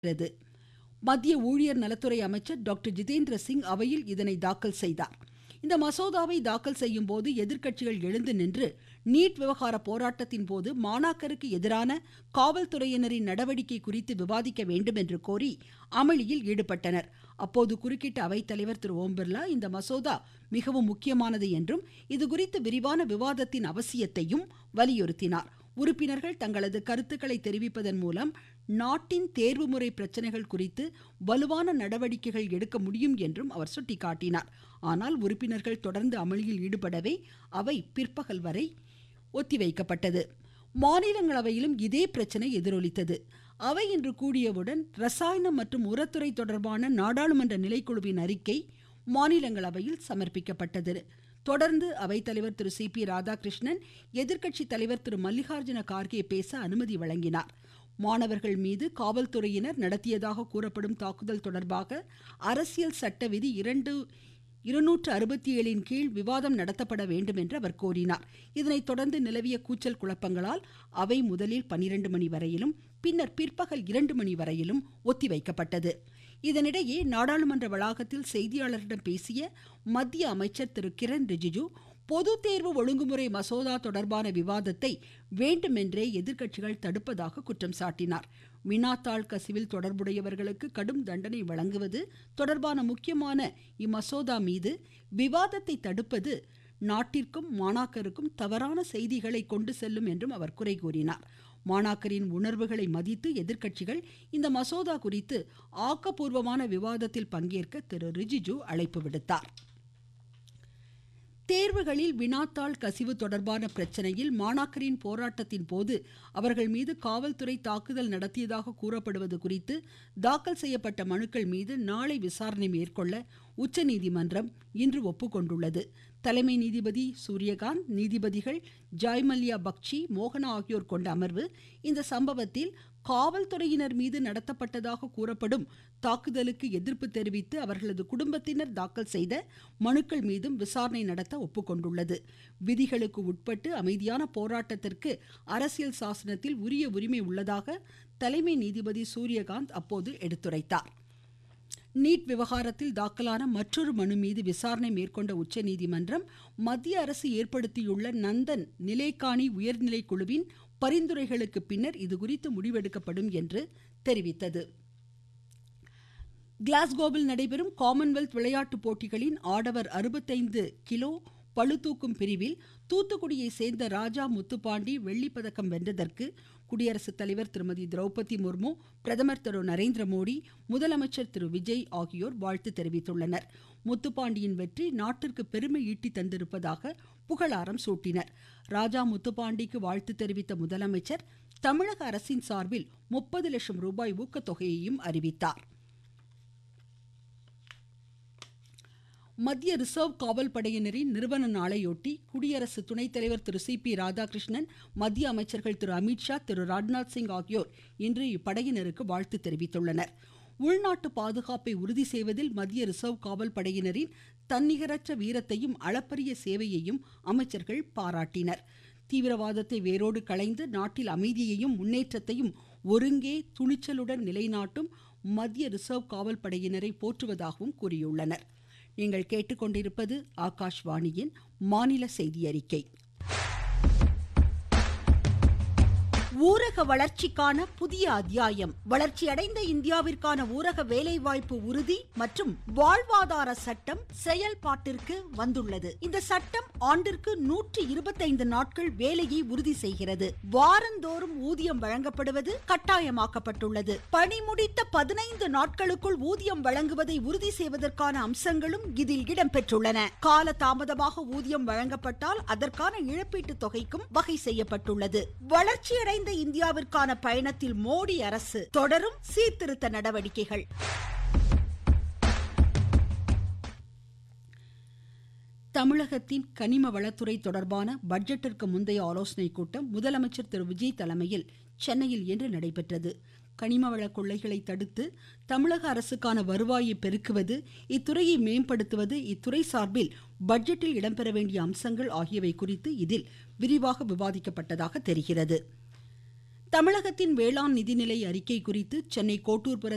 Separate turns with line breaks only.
வருகிறது மத்திய ஊழியர் நலத்துறை அமைச்சர் டாக்டர் ஜிதேந்திர சிங் அவையில் இதனை தாக்கல் செய்தார் இந்த மசோதாவை தாக்கல் செய்யும் போது எதிர்க்கட்சிகள் எழுந்து நின்று நீட் விவகார போராட்டத்தின் போது மாணாக்கருக்கு எதிரான காவல்துறையினரின் நடவடிக்கை குறித்து விவாதிக்க வேண்டும் என்று கோரி அமளியில் ஈடுபட்டனர் அப்போது குறுக்கிட்ட அவைத்தலைவர் திரு ஓம் பிர்லா இந்த மசோதா மிகவும் முக்கியமானது என்றும் இதுகுறித்து விரிவான விவாதத்தின் அவசியத்தையும் வலியுறுத்தினார் உறுப்பினர்கள் தங்களது கருத்துக்களை தெரிவிப்பதன் மூலம் நாட்டின் தேர்வு முறை பிரச்சனைகள் குறித்து வலுவான நடவடிக்கைகள் எடுக்க முடியும் என்றும் அவர் சுட்டிக்காட்டினார் ஆனால் உறுப்பினர்கள் தொடர்ந்து அமளியில் ஈடுபடவே அவை பிற்பகல் வரை ஒத்திவைக்கப்பட்டது மாநிலங்களவையிலும் இதே பிரச்சனை எதிரொலித்தது அவை இன்று கூடியவுடன் ரசாயனம் மற்றும் உரத்துறை தொடர்பான நாடாளுமன்ற நிலைக்குழுவின் அறிக்கை மாநிலங்களவையில் சமர்ப்பிக்கப்பட்டது தொடர்ந்து அவைத்தலைவர் திரு சி பி ராதாகிருஷ்ணன் எதிர்க்கட்சி தலைவர் திரு மல்லிகார்ஜுன கார்கே பேச அனுமதி வழங்கினார் மாணவர்கள் மீது காவல்துறையினர் நடத்தியதாக கூறப்படும் தாக்குதல் தொடர்பாக அரசியல் சட்ட விதி இரண்டு இருநூற்று அறுபத்தி ஏழின் கீழ் விவாதம் நடத்தப்பட வேண்டும் என்று அவர் கோரினார் இதனைத் தொடர்ந்து நிலவிய கூச்சல் குழப்பங்களால் அவை முதலில் பனிரெண்டு மணி வரையிலும் பின்னர் பிற்பகல் இரண்டு மணி வரையிலும் ஒத்திவைக்கப்பட்டது இதனிடையே நாடாளுமன்ற வளாகத்தில் செய்தியாளர்களிடம் பேசிய மத்திய அமைச்சர் திரு கிரண் ரிஜிஜு பொது தேர்வு ஒழுங்குமுறை மசோதா தொடர்பான விவாதத்தை வேண்டுமென்றே எதிர்க்கட்சிகள் தடுப்பதாக குற்றம் சாட்டினார் வினாத்தாள் கசிவில் தொடர்புடையவர்களுக்கு கடும் தண்டனை வழங்குவது தொடர்பான முக்கியமான இம்மசோதா மீது விவாதத்தை தடுப்பது நாட்டிற்கும் மாணாக்கருக்கும் தவறான செய்திகளை கொண்டு செல்லும் என்றும் அவர் குறை கூறினார் மாணாக்கரின் உணர்வுகளை மதித்து எதிர்க்கட்சிகள் இந்த மசோதா குறித்து ஆக்கப்பூர்வமான விவாதத்தில் பங்கேற்க திரு ரிஜிஜு அழைப்பு விடுத்தார் தேர்வுகளில் வினாத்தாள் கசிவு தொடர்பான பிரச்சனையில் மாணாக்கரின் போராட்டத்தின் போது அவர்கள் மீது காவல்துறை தாக்குதல் நடத்தியதாக கூறப்படுவது குறித்து தாக்கல் செய்யப்பட்ட மனுக்கள் மீது நாளை விசாரணை மேற்கொள்ள உச்சநீதிமன்றம் இன்று ஒப்புக்கொண்டுள்ளது தலைமை நீதிபதி சூரியகாந்த் நீதிபதிகள் ஜாய்மல்யா பக்சி மோகனா ஆகியோர் கொண்ட அமர்வு இந்த சம்பவத்தில் காவல்துறையினர் மீது நடத்தப்பட்டதாக கூறப்படும் தாக்குதலுக்கு எதிர்ப்பு தெரிவித்து அவர்களது குடும்பத்தினர் தாக்கல் செய்த மனுக்கள் மீதும் விசாரணை நடத்த ஒப்புக்கொண்டுள்ளது விதிகளுக்கு உட்பட்டு அமைதியான போராட்டத்திற்கு அரசியல் சாசனத்தில் உரிய உரிமை உள்ளதாக தலைமை நீதிபதி சூரியகாந்த் அப்போது எடுத்துரைத்தார் நீட் விவகாரத்தில் தாக்கலான மற்றொரு மனு மீது விசாரணை மேற்கொண்ட உச்சநீதிமன்றம் மத்திய அரசு ஏற்படுத்தியுள்ள நந்தன் நிலைக்காணி உயர்நிலை குழுவின் பரிந்துரைகளுக்கு பின்னர் இதுகுறித்து முடிவெடுக்கப்படும் என்று தெரிவித்தது கிளாஸ்கோவில் நடைபெறும் காமன்வெல்த் விளையாட்டுப் போட்டிகளின் ஆடவர் அறுபத்தைந்து கிலோ பளுதூக்கும் பிரிவில் தூத்துக்குடியை சேர்ந்த ராஜா முத்துப்பாண்டி வெள்ளிப்பதக்கம் வென்றதற்கு குடியரசுத் தலைவர் திருமதி திரௌபதி முர்மு பிரதமர் திரு நரேந்திர மோடி முதலமைச்சர் திரு விஜய் ஆகியோர் வாழ்த்து தெரிவித்துள்ளனர் முத்துப்பாண்டியின் வெற்றி நாட்டிற்கு பெருமை ஈட்டி தந்திருப்பதாக புகழாரம் சூட்டினர் ராஜா முத்துப்பாண்டிக்கு வாழ்த்து தெரிவித்த முதலமைச்சர் தமிழக அரசின் சார்பில் முப்பது லட்சம் ரூபாய் ஊக்கத்தொகையையும் அறிவித்தார் மத்திய ரிசர்வ் காவல் படையினரின் நிறுவன நாளையொட்டி குடியரசு துணைத் தலைவர் திரு சி பி ராதாகிருஷ்ணன் மத்திய அமைச்சர்கள் திரு அமித்ஷா திரு ராஜ்நாத் சிங் ஆகியோர் இன்று இப்படையினருக்கு வாழ்த்து தெரிவித்துள்ளனர் உள்நாட்டு பாதுகாப்பை உறுதி செய்வதில் மத்திய ரிசர்வ் காவல் படையினரின் தன்னிகரற்ற வீரத்தையும் அளப்பரிய சேவையையும் அமைச்சர்கள் பாராட்டினர் தீவிரவாதத்தை வேரோடு களைந்து நாட்டில் அமைதியையும் முன்னேற்றத்தையும் ஒருங்கே துணிச்சலுடன் நிலைநாட்டும் மத்திய ரிசர்வ் காவல் படையினரை போற்றுவதாகவும் கூறியுள்ளனர் நீங்கள் கேட்டுக்கொண்டிருப்பது ஆகாஷ்வாணியின் மாநில செய்தி அறிக்கை ஊரக வளர்ச்சிக்கான புதிய அத்தியாயம் வளர்ச்சியடைந்த இந்தியாவிற்கான ஊரக வேலைவாய்ப்பு உறுதி மற்றும் வாழ்வாதார சட்டம் செயல்பாட்டிற்கு வந்துள்ளது இந்த சட்டம் ஆண்டிற்கு நூற்றி இருபத்தைந்து நாட்கள் வேலையை உறுதி செய்கிறது வாரந்தோறும் ஊதியம் வழங்கப்படுவது கட்டாயமாக்கப்பட்டுள்ளது பணி முடித்த பதினைந்து நாட்களுக்குள் ஊதியம் வழங்குவதை உறுதி செய்வதற்கான அம்சங்களும் இதில் இடம்பெற்றுள்ளன கால தாமதமாக ஊதியம் வழங்கப்பட்டால் அதற்கான இழப்பீட்டு தொகைக்கும் வகை செய்யப்பட்டுள்ளது வளர்ச்சியடைந்த இந்தியாவிற்கான பயணத்தில் மோடி அரசு தொடரும் சீர்திருத்த நடவடிக்கைகள் தமிழகத்தின் கனிம வளத்துறை தொடர்பான பட்ஜெட்டிற்கு முந்தைய ஆலோசனைக் கூட்டம் முதலமைச்சர் திரு விஜய் தலைமையில் சென்னையில் இன்று நடைபெற்றது கனிம வள கொள்ளைகளை தடுத்து தமிழக அரசுக்கான வருவாயை பெருக்குவது இத்துறையை மேம்படுத்துவது இத்துறை சார்பில் பட்ஜெட்டில் இடம்பெற வேண்டிய அம்சங்கள் ஆகியவை குறித்து இதில் விரிவாக விவாதிக்கப்பட்டதாக தெரிகிறது தமிழகத்தின் வேளாண் நிதிநிலை அறிக்கை குறித்து சென்னை கோட்டூர்புர